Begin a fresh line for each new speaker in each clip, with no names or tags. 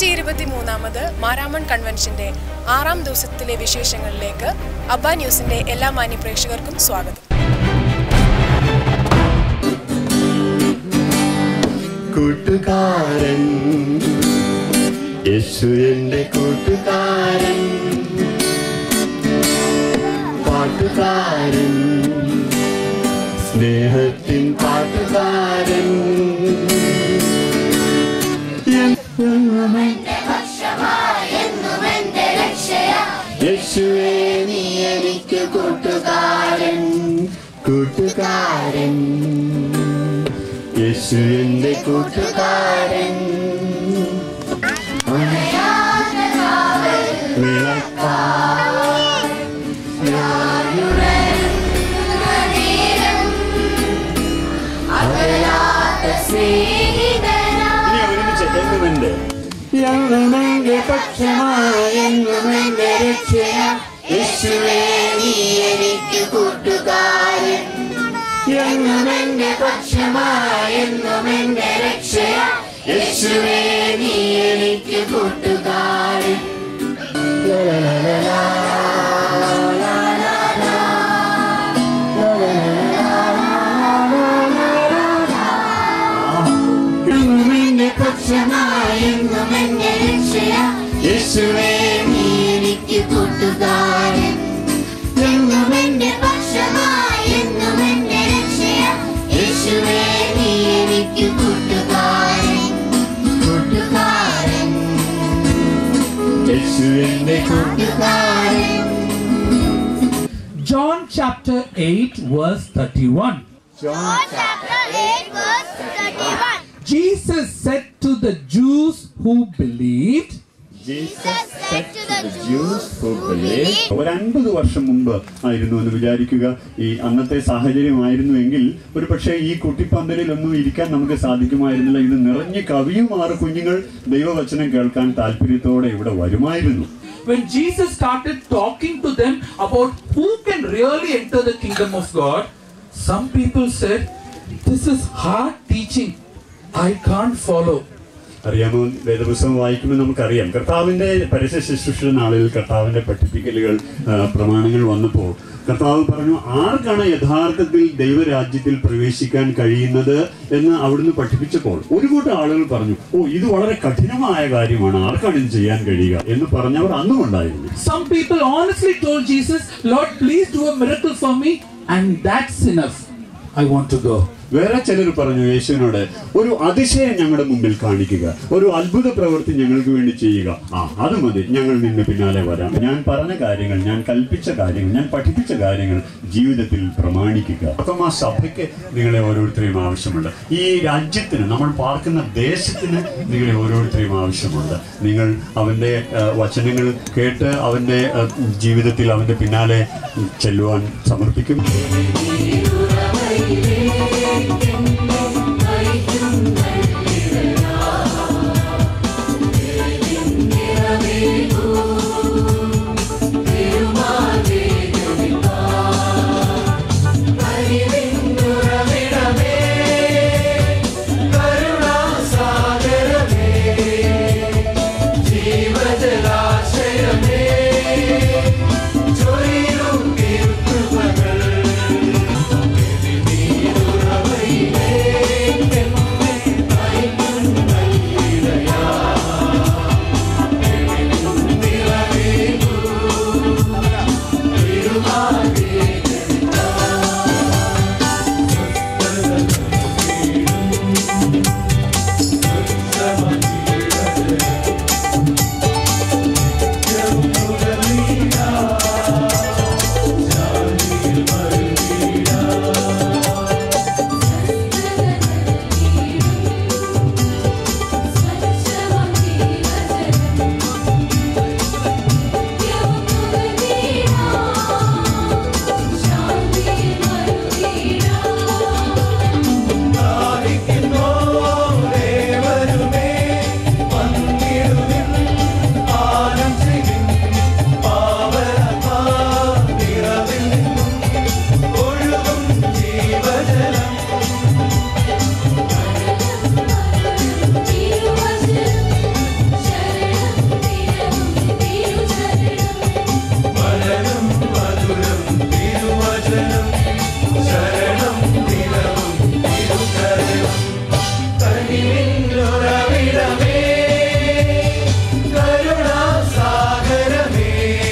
നൂറ്റി ഇരുപത്തി മൂന്നാമത് മാരാമൺ കൺവെൻഷന്റെ ആറാം ദിവസത്തിലെ വിശേഷങ്ങളിലേക്ക് അബ്ബ ന്യൂസിന്റെ എല്ലാ മാന്യ പ്രേക്ഷകർക്കും സ്വാഗതം
കൂട്ടുകാരൻ യേശു എന്റെ കൂട്ടുകാരൻ പാട്ടുകാരൻ സ്നേഹത്തിൻ പാട്ടുകാരൻ യേശുവേ നീ എനിക്ക് കൂട്ടുകാരൻ കൂട്ടുകാരൻ യേശു എന്റെ കൂട്ടുകാരൻ വിളക്കാ ഇനി ഒരുമിച്ച് എന്നുമെന്റെ എന്നുമെന്റെ പക്ഷമായെന്നുമെന്റെ രക്ഷയ യേശുവേ നീ എനിക്ക് കൂട്ടുകാരൻ എന്നുമെന്റെ പക്ഷമായെന്നുമെന്റെ രക്ഷയ യേശുവേ നീ എനിക്ക് കൂട്ടുകാരൻ എന്നുമെന്റെ പക്ഷമായെന്നുമെന്റെ രക്ഷയ യേശുവേ നീ എനിക്ക് കൂട്ടുകാരൻ
എന്നുമെന്റെ പക്ഷമായി എന്നുമെന്റെ രക്ഷയ യേശുവേ നീ എനിക്ക് കൂട്ടുകാരൻ കൂട്ടുകാരൻ
യേശു എന്റെ കൂട്ടുകാരൻ
John chapter 8, verse 31. Jesus said to the Jews who believed,
Jesus said to the Jews who believed ഒരു അൻപത് വർഷം മുമ്പ് ആയിരുന്നു എന്ന് വിചാരിക്കുക ഈ അന്നത്തെ സാഹചര്യമായിരുന്നു എങ്കിൽ ഒരു പക്ഷേ ഈ കുട്ടിപ്പന്തലിലൊന്നും ഇരിക്കാൻ നമുക്ക് സാധിക്കുമായിരുന്നില്ല ഇത് നിറഞ്ഞ് കവിയും ആറ് കുഞ്ഞുങ്ങൾ ദൈവവചനം കേൾക്കാൻ താല്പര്യത്തോടെ ഇവിടെ വരുമായിരുന്നു
when Jesus started talking to them about who can really enter the kingdom of God, some people said, This is hard teaching. I can't follow.
അറിയാമോ വേദപുസ്തകം വായിക്കുമ്പോൾ നമുക്കറിയാം കർത്താവിന്റെ പരസ്യ ശുശ്രൂഷ നാളിൽ കർത്താവിന്റെ പഠിപ്പിക്കലുകൾ ആ, പ്രമാണങ്ങൾ വന്നപ്പോൾ കർത്താവ് പറഞ്ഞു ആർക്കാണ് യഥാർത്ഥത്തിൽ ദൈവരാജ്യത്തിൽ പ്രവേശിക്കാൻ കഴിയുന്നത് എന്ന് അവിടുന്ന് പഠിപ്പിച്ചപ്പോൾ ഒരു കൂട്ടം ആളുകൾ പറഞ്ഞു ഓ ഇത് വളരെ കഠിനമായ കാര്യമാണ് ആർക്കാണ് ഇത് ചെയ്യാൻ കഴിയുക എന്ന് പറഞ്ഞവർ അന്നും ഉണ്ടായിരുന്നു
Some people honestly told Jesus, Lord, please do a miracle for me, and that's enough. I want to go.
വേറെ ചിലർ പറഞ്ഞു യേശുവിനോട് ഒരു അതിശയം ഞങ്ങളുടെ മുമ്പിൽ കാണിക്കുക ഒരു അത്ഭുത പ്രവൃത്തി ഞങ്ങൾക്ക് വേണ്ടി ചെയ്യുക ആ അത് മതി ഞങ്ങൾ നിന്റെ പിന്നാലെ വരാം ഞാൻ പറഞ്ഞ കാര്യങ്ങൾ ഞാൻ കൽപ്പിച്ച കാര്യങ്ങൾ ഞാൻ പഠിപ്പിച്ച കാര്യങ്ങൾ ജീവിതത്തിൽ പ്രമാണിക്കുക അപ്പം ആ സഭയ്ക്ക് നിങ്ങളെ ഓരോരുത്തരെയും ആവശ്യമുണ്ട് ഈ രാജ്യത്തിന് നമ്മൾ പാർക്കുന്ന ദേശത്തിന് നിങ്ങളെ ഓരോരുത്തരെയും ആവശ്യമുണ്ട് നിങ്ങൾ അവൻ്റെ ആ, വചനങ്ങൾ കേട്ട് അവൻ്റെ ആ, ജീവിതത്തിൽ അവൻ്റെ പിന്നാലെ ചെല്ലുവാൻ സമർപ്പിക്കും
ജീവജലാശയമേ ചൊരിയും തീർത്തുമകൾ നിന്നുറവിടമേ കരുണാസാഗരമേ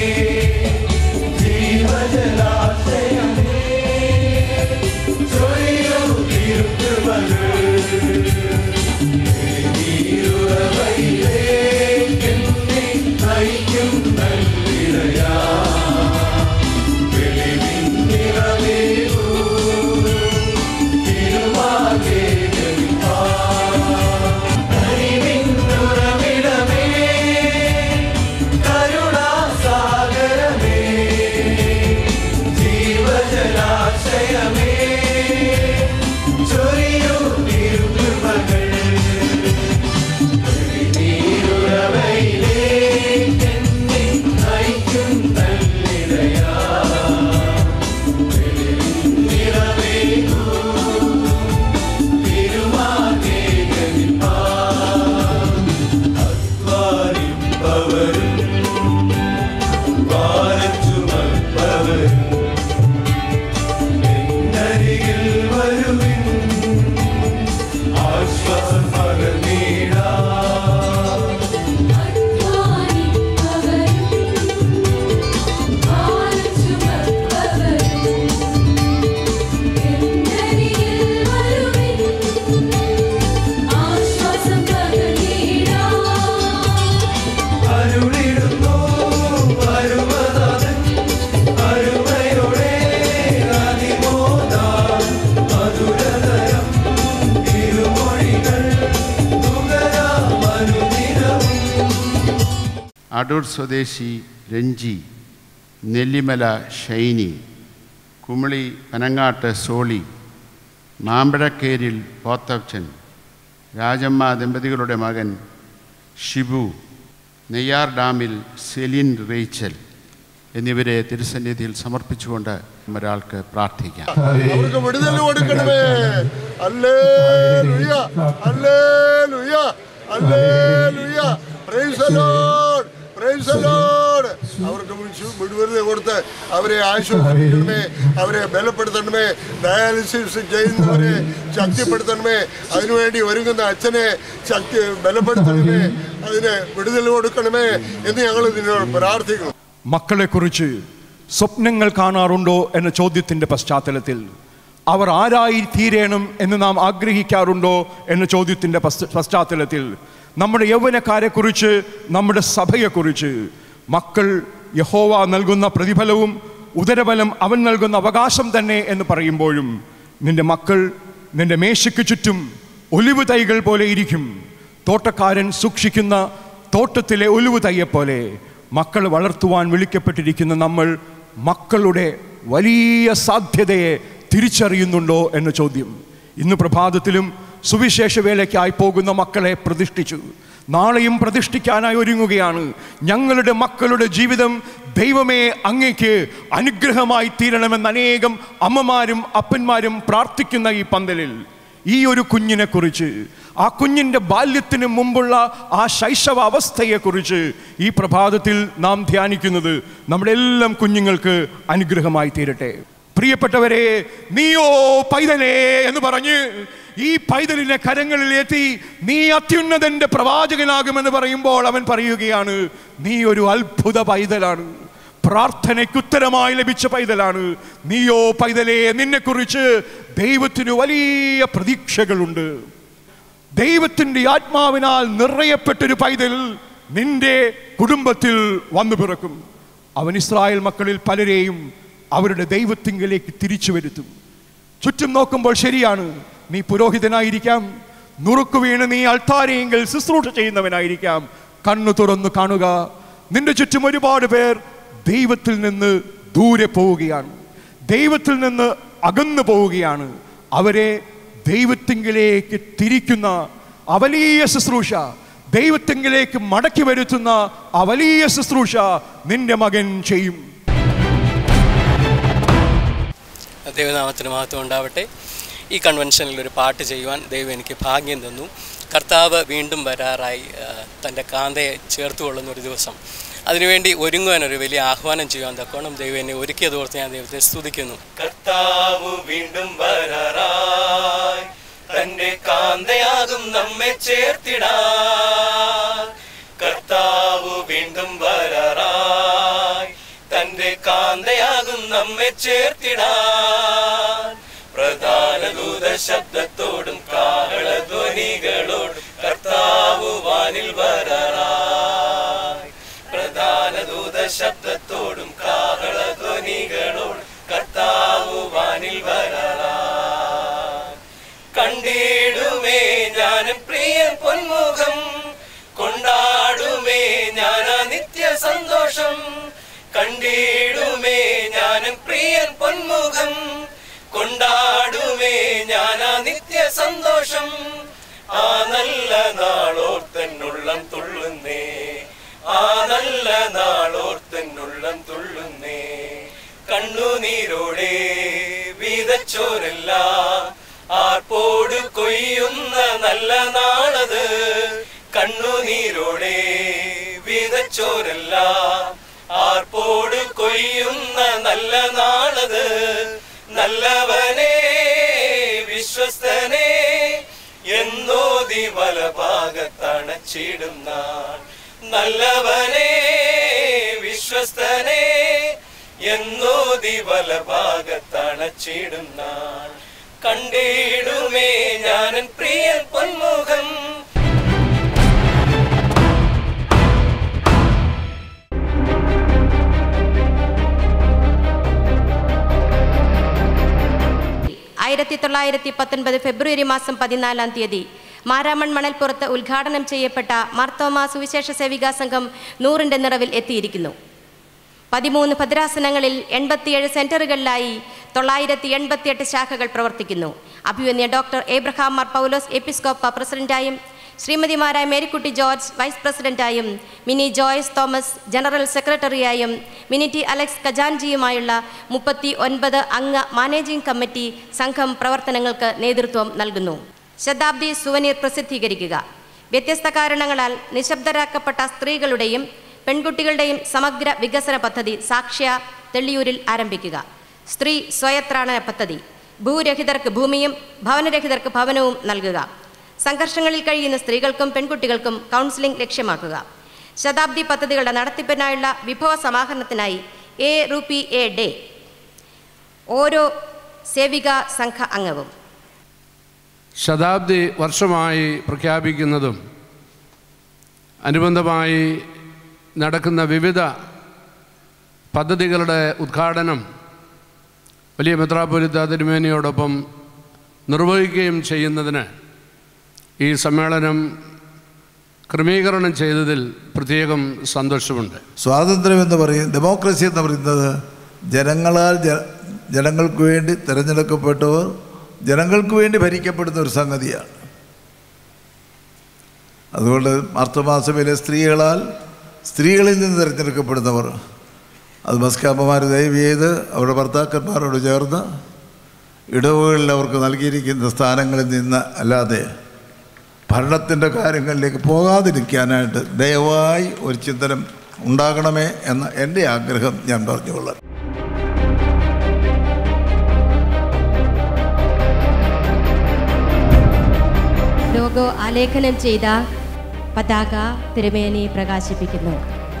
ജീവജലാശയമേ ചൊരിയൂ തിരുത്തുമകൾ നീരുറവയിലേക്കെന്നെ നയിക്കും നല്ലിടയാ വെളിവിൻ നിറവേകൂ തിരുമാകെ ഗമിപ്പാ അറിവിന്നുറവിടമേ കരുണാസാഗരമേ ജീവജലാശയമേ ചൊരിയൂ തിരുമകൾ നീരുറവയിലേക്കെന്നെ നയിക്കും നല്ലിടയാ നിറവേകൂ തിരുമാകെ ഗമിപ്പാ അധ്വാനിപ്പവരും ഭാരം ചുമപ്പവരും എന്നരികിൽ വരുവിൻ ആശ്വാസം പകർന്നീടാ അരുളിടുന്നു അരുമനാഥൻ അരുമയോടെ അതിമോദാൻ മധുരതരം തിരുമൊഴികൾ നുകരാമനുദിനവും
അടൂർ സ്വദേശി രഞ്ജി നെല്ലിമല ഷൈനി കുമിളി പനങ്ങാട്ട് സോളി മാമ്പഴക്കേരിൽ പോത്തച്ചൻ രാജമ്മ ദമ്പതികളുടെ മകൻ ഷിബു നെയ്യാർ ഡാമിൽ സെലിൻ റേച്ചൽ എന്നിവരെ തിരുസന്നിധിയിൽ സമർപ്പിച്ചുകൊണ്ട് ഒരാൾക്ക് പ്രാർത്ഥിക്കാം
അവർക്ക് വിടുതൽ കൊടുക്കണമേ അല്ലേ ലുയ അല്ലേ ലുയ അല്ലേ ലുയ പ്രൈസ് ലോഡ് പ്രൈസ് ലോഡ് അവർക്ക് വിളിച്ചു വിടുതൽ കൊടുത്ത് അവരെ ആശ്വസിപ്പിക്കണമേ അവരെ ബലപ്പെടുത്തണമേ ഡയാലിസിസ് ചെയ്യുന്നവരെ ശക്തിപ്പെടുത്തണമേ അതിനുവേണ്ടി ഒരുങ്ങുന്ന അച്ഛനെ ശക്തി ബലപ്പെടുത്തണമേ അതിന് വിടുതൽ കൊടുക്കണമേ എന്ന് ഞങ്ങൾ നിന്നോട് പ്രാർത്ഥിക്കുന്നു
മക്കളെക്കുറിച്ച് സ്വപ്നങ്ങൾ കാണാറുണ്ടോ എന്ന ചോദ്യത്തിൻ്റെ പശ്ചാത്തലത്തിൽ അവർ ആരായി തീരണം എന്ന് നാം ആഗ്രഹിക്കാറുണ്ടോ എന്ന ചോദ്യത്തിൻ്റെ പശ്ച- പശ്ചാത്തലത്തിൽ നമ്മുടെ യൗവനക്കാരെക്കുറിച്ച് നമ്മുടെ സഭയെക്കുറിച്ച് മക്കൾ യഹോവ നൽകുന്ന പ്രതിഫലവും ഉദരബലം അവൻ നൽകുന്ന അവകാശം തന്നെ എന്ന് പറയുമ്പോഴും നിന്റെ മക്കൾ നിന്റെ മേശയ്ക്ക് ചുറ്റും ഒലിവ് തൈകൾ പോലെ ഇരിക്കും തോട്ടക്കാരൻ സൂക്ഷിക്കുന്ന തോട്ടത്തിലെ ഒലിവ് തൈയെപ്പോലെ മക്കൾ വളർത്തുവാൻ വിളിക്കപ്പെട്ടിരിക്കുന്ന നമ്മൾ മക്കളുടെ വലിയ സാധ്യതയെ തിരിച്ചറിയുന്നുണ്ടോ എന്ന ചോദ്യം ഇന്ന് പ്രഭാതത്തിലും സുവിശേഷ വേലയ്ക്കായി പോകുന്ന മക്കളെ പ്രതിഷ്ഠിച്ചു നാളെയും പ്രതിഷ്ഠിക്കാനായി ഒരുങ്ങുകയാണ് ഞങ്ങളുടെ മക്കളുടെ ജീവിതം ദൈവമേ അങ്ങയ്ക്ക് അനുഗ്രഹമായി തീരണമെന്ന് അനേകം അമ്മമാരും അപ്പന്മാരും പ്രാർത്ഥിക്കുന്ന ഈ പന്തലിൽ ഈ ഒരു കുഞ്ഞിനെ കുറിച്ച് ആ കുഞ്ഞിൻ്റെ ബാല്യത്തിന് മുമ്പുള്ള ആ ശൈശവ അവസ്ഥയെക്കുറിച്ച് ഈ പ്രഭാതത്തിൽ നാം ധ്യാനിക്കുന്നത് നമ്മുടെ എല്ലാം കുഞ്ഞുങ്ങൾക്ക് അനുഗ്രഹമായി തീരട്ടെ പ്രിയപ്പെട്ടവരെ നീയോ പൈതലേ എന്ന് പറഞ്ഞ് ഈ പൈതലിനെ കരങ്ങളിൽ എത്തി നീ അത്യുന്നതന്റെ പ്രവാചകനാകുമെന്ന് പറയുമ്പോൾ അവൻ പറയുകയാണ് നീ ഒരു അത്ഭുത പൈതലാണ് പ്രാർത്ഥനയ്ക്ക് ഉത്തരമായി ലഭിച്ച പൈതലാണ് നീയോ പൈതലേ നിന്നെക്കുറിച്ച് ദൈവത്തിന് വലിയ പ്രതീക്ഷകളുണ്ട് ദൈവത്തിൻ്റെ ആത്മാവിനാൽ നിറയപ്പെട്ടൊരു പൈതൽ നിന്റെ കുടുംബത്തിൽ വന്നു പിറക്കും അവൻ ഇസ്രായേൽ മക്കളിൽ പലരെയും അവരുടെ ദൈവത്തിങ്കിലേക്ക് തിരിച്ചു വരുത്തും ചുറ്റും നോക്കുമ്പോൾ ശരിയാണ് നീ പുരോഹിതനായിരിക്കാം നുറുക്കു വീണ് നീ അൾത്താരയെങ്കിൽ ശുശ്രൂഷ ചെയ്യുന്നവനായിരിക്കാം കണ്ണു തുറന്നു കാണുക നിന്റെ ചുറ്റും ഒരുപാട് പേർ ദൈവത്തിൽ നിന്ന് ദൂരെ പോവുകയാണ് ദൈവത്തിൽ നിന്ന് അകന്നു പോവുകയാണ് അവരെ ദൈവത്തിങ്കിലേക്ക് തിരിക്കുന്ന ആ വലിയ ശുശ്രൂഷ ദൈവത്തിങ്കിലേക്ക് മടക്കി വരുത്തുന്ന ആ വലിയ ശുശ്രൂഷ നിന്റെ മകൻ ചെയ്യും
ദൈവനാമത്തിന് മഹത്വം ഉണ്ടാവട്ടെ ഈ കൺവെൻഷനിൽ ഒരു പാട്ട് ചെയ്യുവാൻ ദൈവം എനിക്ക് ഭാഗ്യം തന്നു കർത്താവ് വീണ്ടും വരാറായി ആ, തൻ്റെ കാന്തയെ ചേർത്തുകൊള്ളുന്ന ഒരു ദിവസം അതിനുവേണ്ടി ഒരുങ്ങുവാൻ ഒരു വലിയ ആഹ്വാനം ചെയ്യുവാൻ തക്കോണം ദൈവം എന്നെ ഒരുക്കിയതോർത്ത് ഞാൻ ദൈവത്തെ സ്തുതിക്കുന്നു കർത്താവ് വീണ്ടും വരാറായി തന്റെ കാന്തയാകും നമ്മെ ചേർത്തിടാൻ കർത്താവ് വീണ്ടും വരാറായി തന്റെ കാന്തയാകും നമ്മെ ചേർത്തിടാൻ പ്രധാന ദൂത ശബ്ദത്തോടും കാഹളധ്വനികളോടും കർത്താവ് വാനിൽ വരാറായി പ്രധാന ദൂത ശബ്ദത്തോടും കാഹളധ്വനികളോടും കർത്താവ് വാനിൽ വരാറായി കണ്ടിടുമേ ഞാനും പ്രിയൻ പൊന്മുഖം കൊണ്ടാടുമേ ഞാനാ നിത്യ സന്തോഷം കണ്ടിടുമേ ഞാനും പ്രിയൻ പൊന്മുഖം കൊണ്ടാടുമേ ഞാനാ നിത്യ സന്തോഷം ആ നല്ല നാളോർത്തെന്നുള്ളം തുള്ളുന്നേ ആ നല്ല നാളോർത്തെന്നുള്ളം തുള്ളുന്നേ കണ്ണുനീരോടെ വീതച്ചോരല്ല ആർപ്പോട് കൊയ്യുന്ന നല്ല നാളത് കണ്ണുനീരോടെ വീതച്ചോരല്ല ആർപ്പോട് കൊയ്യുന്ന നല്ല നാളത് നല്ലവനെ വിശ്വസ്തനെ എന്നോതി വലഭാഗത്തണച്ചിടും നാൾ നല്ലവനെ വിശ്വസ്തനെ എന്നോതി വലഭാഗത്തണച്ചിടും നാൾ കണ്ടിടുമേ ഞാനൻ പ്രിയൻ പൊന്മുഖം
ആയിരത്തി തൊള്ളായിരത്തി പത്തൊൻപത് ഫെബ്രുവരി മാസം പതിനാലാം തീയതി മാരാമൺ മണൽപ്പുറത്ത് ഉദ്ഘാടനം ചെയ്യപ്പെട്ട മാർത്തോമ സുവിശേഷ സേവികാ സംഘം നൂറിൻ്റെ നിറവിൽ എത്തിയിരിക്കുന്നു പതിമൂന്ന് ഭദ്രാസനങ്ങളിൽ എൺപത്തിയേഴ് സെന്ററുകളിലായി തൊള്ളായിരത്തി എൺപത്തിയെട്ട് ശാഖകൾ പ്രവർത്തിക്കുന്നു അഭിവന്യ ഡോക്ടർ ഏബ്രഹാം മാർ പൗലോസ് എപ്പിസ്കോപ്പ പ്രസിഡന്റായും ശ്രീമതിമാരായ മേരിക്കുട്ടി ജോർജ് വൈസ് പ്രസിഡന്റായും മിനി ജോയ്സ് തോമസ് ജനറൽ സെക്രട്ടറിയായും മിനി ടി അലക്സ് ഖജാൻജിയുമായുള്ള മുപ്പത്തി ഒൻപത് അംഗ മാനേജിംഗ് കമ്മിറ്റി സംഘം പ്രവർത്തനങ്ങൾക്ക് നേതൃത്വം നൽകുന്നു ശതാബ്ദി സുവനീർ പ്രസിദ്ധീകരിക്കുക വ്യത്യസ്ത കാരണങ്ങളാൽ നിശബ്ദരാക്കപ്പെട്ട സ്ത്രീകളുടെയും പെൺകുട്ടികളുടെയും സമഗ്ര വികസന പദ്ധതി സാക്ഷ്യ തെള്ളിയൂരിൽ ആരംഭിക്കുക സ്ത്രീ സ്വയത്രാണന പദ്ധതി ഭൂരഹിതർക്ക് ഭൂമിയും ഭവനരഹിതർക്ക് ഭവനവും നൽകുക സംഘർഷങ്ങളിൽ കഴിയുന്ന സ്ത്രീകൾക്കും പെൺകുട്ടികൾക്കും കൗൺസിലിംഗ് ലക്ഷ്യമാക്കുക ശതാബ്ദി പദ്ധതികളുടെ നടത്തിപ്പിനായുള്ള വിഭവ സമാഹരണത്തിനായി എ റുപി എ ഡേ ഓരോ സേവിക സംഘ അംഗവും
ശതാബ്ദി വർഷമായി പ്രഖ്യാപിക്കുന്നതും അനുബന്ധമായി നടക്കുന്ന വിവിധ പദ്ധതികളുടെ ഉദ്ഘാടനം വലിയ മെത്രാപ്പൊലിത്ത തിരുമേനിയോടൊപ്പം നിർവഹിക്കുകയും ചെയ്യുന്നതിന് ഈ സമ്മേളനം ക്രമീകരണം ചെയ്തതിൽ പ്രത്യേകം സന്തോഷമുണ്ട്
സ്വാതന്ത്ര്യം എന്ന് പറയും ഡെമോക്രസി എന്ന് പറയുന്നത് ജനങ്ങളാൽ ജ ജനങ്ങൾക്ക് വേണ്ടി തിരഞ്ഞെടുക്കപ്പെട്ടവർ ജനങ്ങൾക്ക് വേണ്ടി ഭരിക്കപ്പെടുന്ന ഒരു സംഗതിയാണ് അതുകൊണ്ട് മാർത്തമാസമയിലെ സ്ത്രീകളാൽ സ്ത്രീകളിൽ നിന്ന് തിരഞ്ഞെടുക്കപ്പെടുന്നവർ അത് മസ്കാമ്മമാർ ദയവ് ചെയ്ത് അവരുടെ ഭർത്താക്കന്മാരോട് ചേർന്ന് ഇടവുകളിൽ അവർക്ക് നൽകിയിരിക്കുന്ന സ്ഥാനങ്ങളിൽ നിന്ന് അല്ലാതെ ഭരണത്തിൻ്റെ കാര്യങ്ങളിലേക്ക് പോകാതിരിക്കാനായിട്ട് ദയവായി ഒരു ചിന്തനം ഉണ്ടാകണമേ എന്ന എൻ്റെ ആഗ്രഹം ഞാൻ പറഞ്ഞുകൊള്ളാം
ലോഗോ ആലേഖനം ചെയ്ത പതാക തിരുമേനി പ്രകാശിപ്പിക്കുന്നു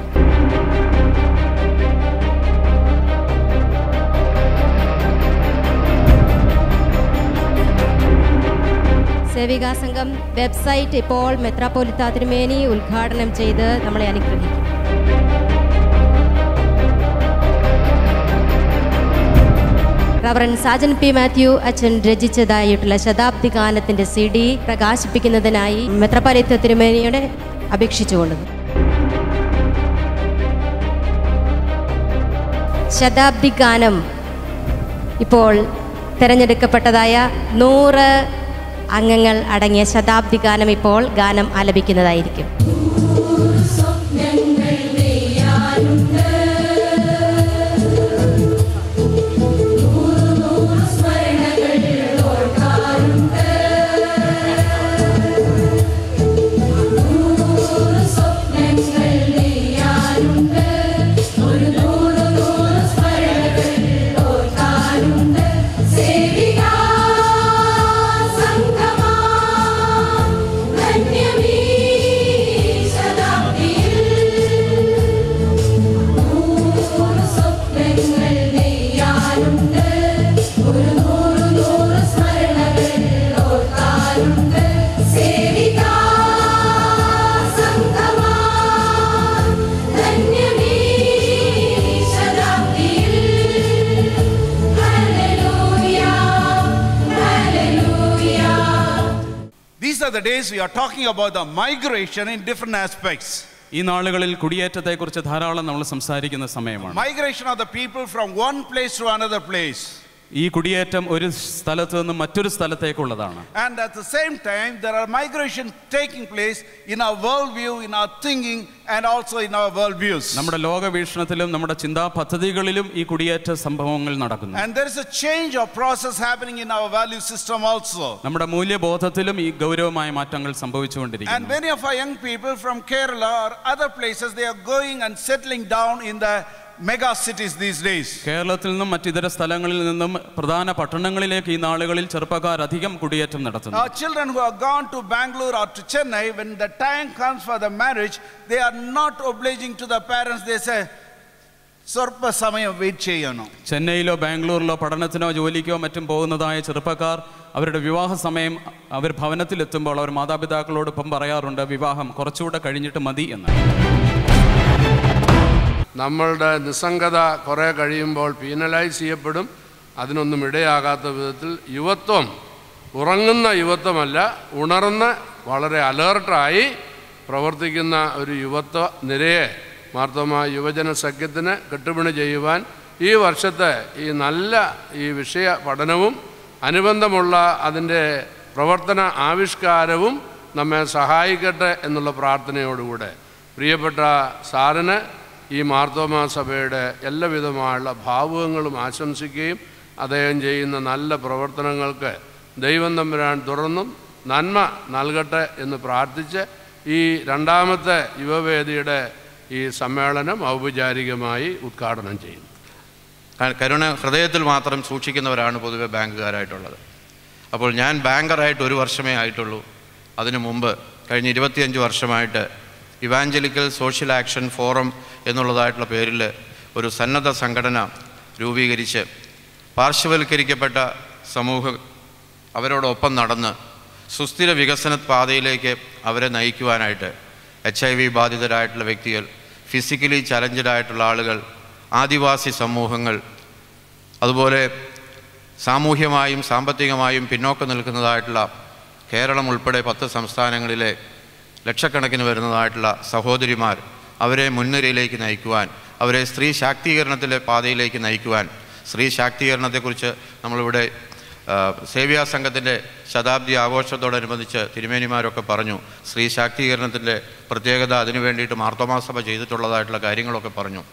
സേവികാ സംഘം വെബ്സൈറ്റ് ഇപ്പോൾ മെത്രാപ്പോലിത്ത തിരുമേനി ഉദ്ഘാടനം ചെയ്ത് നമ്മളെ അനുഗ്രഹിക്കും റവറൻ സാജൻ പി മാത്യു അച്ഛൻ രചിച്ചതായിട്ടുള്ള ശതാബ്ദി ഗാനത്തിന്റെ സി ഡി പ്രകാശിപ്പിക്കുന്നതിനായി മെത്രപാലിത്ത തിരുമേനിയുടെ അപേക്ഷിച്ചുകൊള്ളുന്നു ശതാബ്ദി ഗാനം ഇപ്പോൾ തിരഞ്ഞെടുക്കപ്പെട്ടതായ നൂറ് അംഗങ്ങൾ അടങ്ങിയ ശതാബ്ദി ഗാനം ഇപ്പോൾ ഗാനം ആലപിക്കുന്നതായിരിക്കും
സേവികാ സംഘമാ
of the days, we are talking about the migration in different aspects.
ഈ നാളുകളിൽ കുടിയേറ്റത്തെക്കുറിച്ച് ധാരാളം നമ്മൾ സംസാരിക്കുന്ന സമയമാണ്
Migration of the people from one place to another place.
ഈ കുടിയേറ്റം ഒരു സ്ഥലത്ത് നിന്നും മറ്റൊരു സ്ഥലത്തേക്കുള്ളതാണ്
And at the same time, there are migration taking place in our worldview, in our thinking, and also in our worldviews.
നമ്മുടെ ലോകവീക്ഷണത്തിലും നമ്മുടെ ചിന്താ പദ്ധതികളിലും ഈ കുടിയേറ്റ സംഭവങ്ങൾ നടക്കുന്നു
And there is a change of process happening in our value system also.
നമ്മുടെ മൂല്യബോധത്തിലും ഈ ഗൗരവമായ മാറ്റങ്ങൾ
And
സംഭവിച്ചുകൊണ്ടിരിക്കുന്നു
many of our young people from Kerala or other places, they are going and settling down in the mega cities these days.
കേരളത്തിൽ നിന്നും മറ്റിതര സ്ഥലങ്ങളിൽ നിന്നും പ്രധാന പട്ടണങ്ങളിലേക്ക് ഈ നാളുകളിൽ ചെറുപ്പക്കാർ അധികം കുടിയേറ്റം നടത്തുന്നു
Our children who have gone to Bangalore or to Chennai, when the time comes for the marriage, they are not obliging to the parents. They say, സ്വല്പ സമയം വെയിറ്റ് ചെയ്യണം
ചെന്നൈയിലോ ബാംഗ്ലൂരിലോ പഠനത്തിനോ ജോലിക്കോ മറ്റും പോകുന്നതായ ചെറുപ്പക്കാർ അവരുടെ വിവാഹ സമയം അവർ ഭവനത്തിലെത്തുമ്പോൾ അവർ മാതാപിതാക്കളോടൊപ്പം പറയാറുണ്ട് വിവാഹം കുറച്ചുകൂടെ കഴിഞ്ഞിട്ട് മതി എന്ന്
നമ്മളുടെ നിസ്സംഗത കുറേ കഴിയുമ്പോൾ പീനലൈസ് ചെയ്യപ്പെടും അതിനൊന്നും ഇടയാകാത്ത വിധത്തിൽ യുവത്വം ഉറങ്ങുന്ന യുവത്വമല്ല ഉണർന്ന് വളരെ അലേർട്ടായി പ്രവർത്തിക്കുന്ന ഒരു യുവത്വ നിരയെ മാർത്തോമ യുവജന സഖ്യത്തിന് കെട്ടുപണി ചെയ്യുവാൻ ഈ വർഷത്തെ ഈ നല്ല ഈ വിഷയ പഠനവും അനുബന്ധമുള്ള അതിൻ്റെ പ്രവർത്തന ആവിഷ്കാരവും നമ്മെ സഹായിക്കട്ടെ എന്നുള്ള പ്രാർത്ഥനയോടുകൂടെ പ്രിയപ്പെട്ട സാറിന് ഈ മാർത്തോമാ സഭയുടെ എല്ലാവിധമായുള്ള ഭാവുകങ്ങളും ആശംസിക്കുകയും അദ്ദേഹം ചെയ്യുന്ന നല്ല പ്രവർത്തനങ്ങൾക്ക് ദൈവം തമ്പുരാൻ തുറന്നും നന്മ നൽകട്ടെ എന്ന് പ്രാർത്ഥിച്ച് ഈ രണ്ടാമത്തെ യുവവേദിയുടെ ഈ സമ്മേളനം ഔപചാരികമായി ഉദ്ഘാടനം ചെയ്യുന്നു
ക- കരുണ ഹൃദയത്തിൽ മാത്രം സൂക്ഷിക്കുന്നവരാണ് പൊതുവെ ബാങ്കുകാരായിട്ടുള്ളത് അപ്പോൾ ഞാൻ ബാങ്കറായിട്ട് ഒരു വർഷമേ ആയിട്ടുള്ളൂ അതിനു മുമ്പ് കഴിഞ്ഞ ഇരുപത്തിയഞ്ച് വർഷമായിട്ട് ഇവാഞ്ചലിക്കൽ സോഷ്യൽ ആക്ഷൻ ഫോറം എന്നുള്ളതായിട്ടുള്ള പേരിൽ ഒരു സന്നദ്ധ സംഘടന രൂപീകരിച്ച് പാർശ്വവൽക്കരിക്കപ്പെട്ട സമൂഹം അവരോടൊപ്പം നടന്ന് സുസ്ഥിര വികസന പാതയിലേക്ക് അവരെ നയിക്കുവാനായിട്ട് എച്ച് ഐ വി ബാധിതരായിട്ടുള്ള വ്യക്തികൾ ഫിസിക്കലി ചലഞ്ചഡ് ആയിട്ടുള്ള ആളുകൾ ആദിവാസി സമൂഹങ്ങൾ അതുപോലെ സാമൂഹ്യമായും സാമ്പത്തികമായും പിന്നോക്കം നിൽക്കുന്നതായിട്ടുള്ള കേരളം ഉൾപ്പെടെ പത്ത് സംസ്ഥാനങ്ങളിലെ ലക്ഷക്കണക്കിന് വരുന്നതായിട്ടുള്ള സഹോദരിമാർ അവരെ മുൻനിരയിലേക്ക് നയിക്കുവാൻ അവരെ സ്ത്രീ ശാക്തീകരണത്തിലെ പാതയിലേക്ക് നയിക്കുവാൻ സ്ത്രീ ശാക്തീകരണത്തെക്കുറിച്ച് നമ്മളിവിടെ ആ, സേവ്യാ സംഘത്തിൻ്റെ ശതാബ്ദി ആഘോഷത്തോടനുബന്ധിച്ച് തിരുമേനിമാരൊക്കെ പറഞ്ഞു സ്ത്രീ ശാക്തീകരണത്തിൻ്റെ പ്രത്യേകത അതിനു വേണ്ടിയിട്ട് മാർത്തോമാ സഭ ചെയ്തിട്ടുള്ളതായിട്ടുള്ള കാര്യങ്ങളൊക്കെ പറഞ്ഞു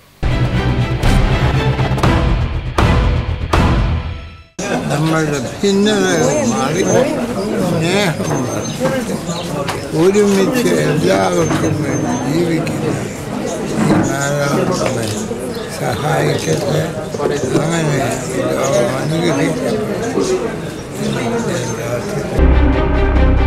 നമ്മളുടെ ഭിന്നതകൾ മാറി സ്നേഹം വർദ്ധിച്ച് ഒരുമിച്ച് എല്ലാവർക്കും വേണ്ടി ജീവിക്കുന്ന ഈ നാലാമത്തെ സഹായിക്കട്ടെ അങ്ങനെ ഈ ലോകം അനുഗ്രഹിക്കട്ടെ എന്ന് ഞാൻ പ്രാർത്ഥിക്കുന്നു.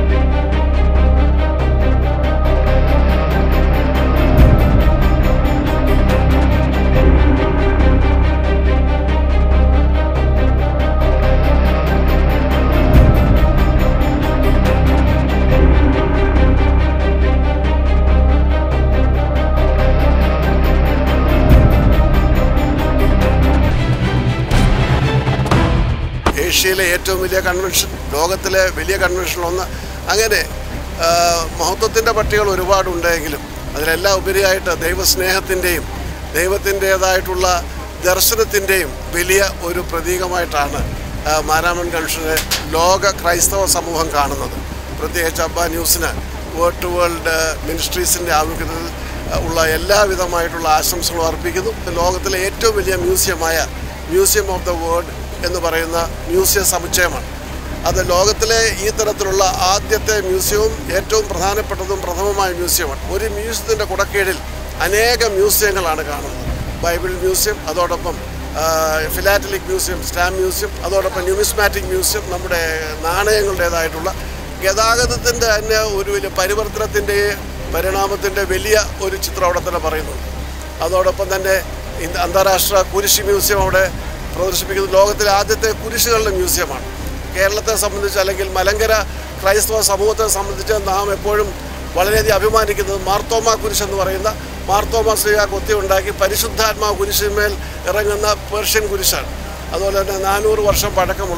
ഏഷ്യയിലെ ഏറ്റവും വലിയ കൺവെൻഷൻ ലോകത്തിലെ വലിയ കൺവെൻഷനൊന്ന് അങ്ങനെ ആ, മഹത്വത്തിൻ്റെ പട്ടികൾ ഒരുപാടുണ്ടെങ്കിലും അതിലെല്ലാം ഉപരിയായിട്ട് ദൈവസ്നേഹത്തിൻ്റെയും ദൈവത്തിൻ്റേതായിട്ടുള്ള ദർശനത്തിൻ്റെയും വലിയ ഒരു പ്രതീകമായിട്ടാണ് ആ, മാരാമൺ കൺവെൻഷനെ ലോക ക്രൈസ്തവ സമൂഹം കാണുന്നത് പ്രത്യേകിച്ച് അബ്ബ ന്യൂസിന് വേൾഡ് ടു വേൾഡ് മിനിസ്ട്രീസിൻ്റെ ആഭിമുഖ്യത്തിൽ ഉള്ള എല്ലാവിധമായിട്ടുള്ള ആശംസകളും അർപ്പിക്കുന്നു ലോകത്തിലെ ഏറ്റവും വലിയ മ്യൂസിയമായ മ്യൂസിയം ഓഫ് ദ വേൾഡ് എന്ന് പറയുന്ന മ്യൂസിയം സമുച്ചയമാണ് അത് ലോകത്തിലെ ഈ തരത്തിലുള്ള ആദ്യത്തെ മ്യൂസിയവും ഏറ്റവും പ്രധാനപ്പെട്ടതും പ്രഥമമായ മ്യൂസിയമാണ് ഒരു മ്യൂസിയത്തിൻ്റെ കുടക്കീഴിൽ അനേകം മ്യൂസിയങ്ങളാണ് കാണുന്നത് ബൈബിൾ മ്യൂസിയം അതോടൊപ്പം ഫിലാറ്റലിക് മ്യൂസിയം സ്റ്റാമ്പ് മ്യൂസിയം അതോടൊപ്പം ന്യൂമിസ്മാറ്റിക് മ്യൂസിയം നമ്മുടെ നാണയങ്ങളുടേതായിട്ടുള്ള ഗതാഗതത്തിൻ്റെ തന്നെ ഒരു വലിയ പരിവർത്തനത്തിൻ്റെ പരിണാമത്തിൻ്റെ വലിയ ഒരു ചിത്രം അവിടെ തന്നെ പറയുന്നുണ്ട് അതോടൊപ്പം തന്നെ ഇന്ത്യ- അന്താരാഷ്ട്ര കുരിശ് മ്യൂസിയം അവിടെ പ്രദർശിപ്പിക്കുന്നത് ലോകത്തിലെ ആദ്യത്തെ കുരിശുകളുടെ മ്യൂസിയമാണ് കേരളത്തെ സംബന്ധിച്ച് അല്ലെങ്കിൽ മലങ്കര ക്രൈസ്തവ സമൂഹത്തെ സംബന്ധിച്ച് നാം എപ്പോഴും വളരെയധികം അഭിമാനിക്കുന്നത് മാർത്തോമ കുരിശ് എന്ന് പറയുന്ന മാർത്തോമ ശ്രീക കൊത്തി ഉണ്ടാക്കി പരിശുദ്ധാത്മാ കുരിശിന്മേൽ ഇറങ്ങുന്ന പേർഷ്യൻ കുരിശാണ് അതുപോലെ തന്നെ നാനൂറ് വർഷം പഴക്കമുള്ള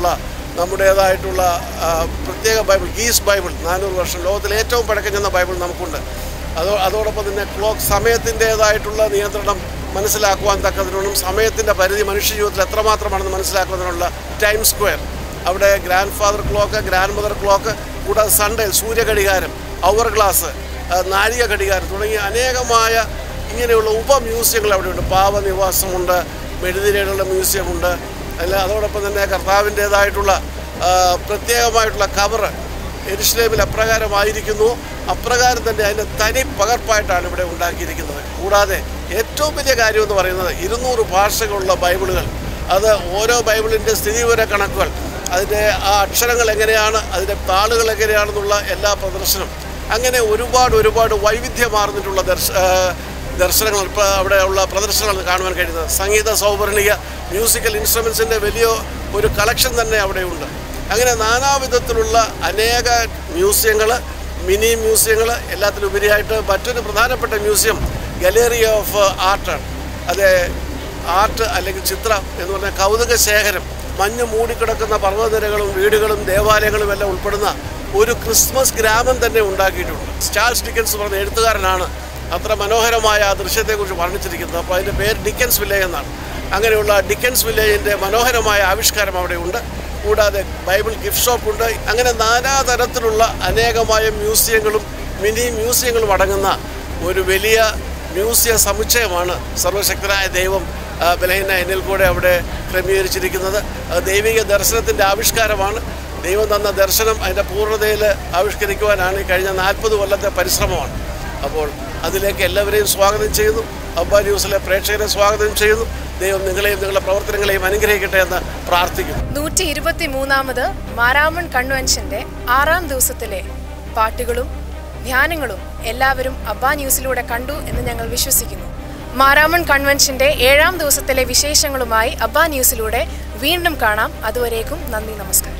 നമ്മുടേതായിട്ടുള്ള ആ, പ്രത്യേക ബൈബിൾ ഗീസ് ബൈബിൾ നാനൂറ് വർഷം ലോകത്തിലെ ഏറ്റവും പഴക്കം ചെന്ന ബൈബിൾ നമുക്കുണ്ട് അതോ അതോടൊപ്പം തന്നെ ക്ലോക്ക് സമയത്തിൻ്റേതായിട്ടുള്ള നിയന്ത്രണം മനസ്സിലാക്കുവാൻ തക്കതിനോടും സമയത്തിൻ്റെ പരിധി മനുഷ്യ ജീവിതത്തിൽ എത്രമാത്രമാണെന്ന് മനസ്സിലാക്കുന്നതിനുള്ള ടൈം സ്ക്വയർ അവിടെ grandfather clock grandmother clock കൂടാതെ സൺഡേ സൂര്യഘടികാരം അവർ ഗ്ലാസ് ആ, നാഴിക ഘടികാരം തുടങ്ങിയ അനേകമായ ഇങ്ങനെയുള്ള ഉപ മ്യൂസിയങ്ങൾ അവിടെയുണ്ട് പാവനിവാസമുണ്ട് മെഴുതിരകളുടെ മ്യൂസിയമുണ്ട് അല്ല അതോടൊപ്പം തന്നെ കർത്താവിൻ്റേതായിട്ടുള്ള ആ, പ്രത്യേകമായിട്ടുള്ള കവറ് എരുഷലേമിൽ അപ്രകാരമായിരിക്കുന്നു അപ്രകാരം തന്നെ അതിൻ്റെ തനി പകർപ്പായിട്ടാണ് ഇവിടെ ഉണ്ടാക്കിയിരിക്കുന്നത് കൂടാതെ ഏറ്റവും വലിയ കാര്യം എന്ന് പറയുന്നത് ഇരുന്നൂറ് ഭാഷകളുള്ള ബൈബിളുകൾ അത് ഓരോ ബൈബിളിൻ്റെ സ്ഥിതിവിവര കണക്കുകൾ അതിൻ്റെ ആ അക്ഷരങ്ങൾ എങ്ങനെയാണ് അതിൻ്റെ താളുകൾ എങ്ങനെയാണെന്നുള്ള എല്ലാ പ്രദർശനം അങ്ങനെ ഒരുപാട് ഒരുപാട് വൈവിധ്യമാർന്നിട്ടുള്ള ദർശ ആ, ദർശനങ്ങൾ ഇപ്പോൾ അവിടെ ഉള്ള പ്രദർശനങ്ങൾ കാണുവാൻ കഴിയുന്നത് സംഗീത സൗവർണിക മ്യൂസിക്കൽ ഇൻസ്ട്രുമെൻസിൻ്റെ വലിയ ഒരു കളക്ഷൻ തന്നെ അവിടെയുണ്ട് അങ്ങനെ നാനാവിധത്തിലുള്ള അനേക മ്യൂസിയങ്ങൾ മിനി മ്യൂസിയങ്ങൾ എല്ലാത്തിലുപരിയായിട്ട് മറ്റൊരു പ്രധാനപ്പെട്ട മ്യൂസിയം ഗലേറി ഓഫ് ആർട്ടാണ് അത് ആർട്ട് അല്ലെങ്കിൽ ചിത്രം എന്ന് പറഞ്ഞാൽ കൗതുക ശേഖരം മഞ്ഞ് മൂടിക്കിടക്കുന്ന പർവ്വതനിരകളും വീടുകളും ദേവാലയങ്ങളും എല്ലാം ഉൾപ്പെടുന്ന ഒരു ക്രിസ്മസ് ഗ്രാമം തന്നെ ഉണ്ടാക്കിയിട്ടുണ്ട് ചാൾസ് ഡിക്കൻസ് പറഞ്ഞ എഴുത്തുകാരനാണ് അത്ര മനോഹരമായ ആ ദൃശ്യത്തെക്കുറിച്ച് വർണ്ണിച്ചിരിക്കുന്നത് അപ്പോൾ അതിൻ്റെ പേര് ഡിക്കൻസ് വില്ലേജ് എന്നാണ് അങ്ങനെയുള്ള ഡിക്കൻസ് വില്ലേജിൻ്റെ മനോഹരമായ ആവിഷ്കാരം അവിടെയുണ്ട് കൂടാതെ ബൈബിൾ ഗിഫ്റ്റ് ഷോപ്പുണ്ട് അങ്ങനെ നാനാതരത്തിലുള്ള അനേകമായ മ്യൂസിയങ്ങളും മിനി മ്യൂസിയങ്ങളും അടങ്ങുന്ന ഒരു വലിയ മ്യൂസിയ സമുച്ചയമാണ് സർവശക്തനായ ദൈവം ആ, ബലഹീന എന്നിൽ കൂടെ അവിടെ ക്രമീകരിച്ചിരിക്കുന്നത് അത് ദൈവിക ദർശനത്തിൻ്റെ ആവിഷ്കാരമാണ് ദൈവം തന്ന ദർശനം അതിൻ്റെ പൂർണ്ണതയിൽ ആവിഷ്കരിക്കുവാനാണ് ഈ കഴിഞ്ഞ നാൽപ്പത് കൊല്ലത്തെ പരിശ്രമമാണ് അപ്പോൾ അതിലേക്ക് എല്ലാവരെയും സ്വാഗതം ചെയ്യുന്നു അബ്ബ ന്യൂസിലെ പ്രേക്ഷകരെ സ്വാഗതം ചെയ്യുന്നു ദൈവം നിങ്ങളെയും നിങ്ങളുടെ പ്രവർത്തനങ്ങളെയും അനുഗ്രഹിക്കട്ടെ എന്ന് പ്രാർത്ഥിക്കുന്നു
നൂറ്റി ഇരുപത്തി മൂന്നാമത് മാരാമൺ കൺവെൻഷന്റെ ആറാം ദിവസത്തിലെ പാട്ടുകളും ധ്യാനങ്ങളും എല്ലാവരും അബ്ബ ന്യൂസിലൂടെ കണ്ടു എന്ന് ഞങ്ങൾ വിശ്വസിക്കുന്നു മാരാമൺ കൺവെൻഷന്റെ ഏഴാം ദിവസത്തിലെ വിശേഷങ്ങളുമായി അബ്ബ ന്യൂസിലൂടെ വീണ്ടും കാണാം അതുവരേക്കും നന്ദി നമസ്കാരം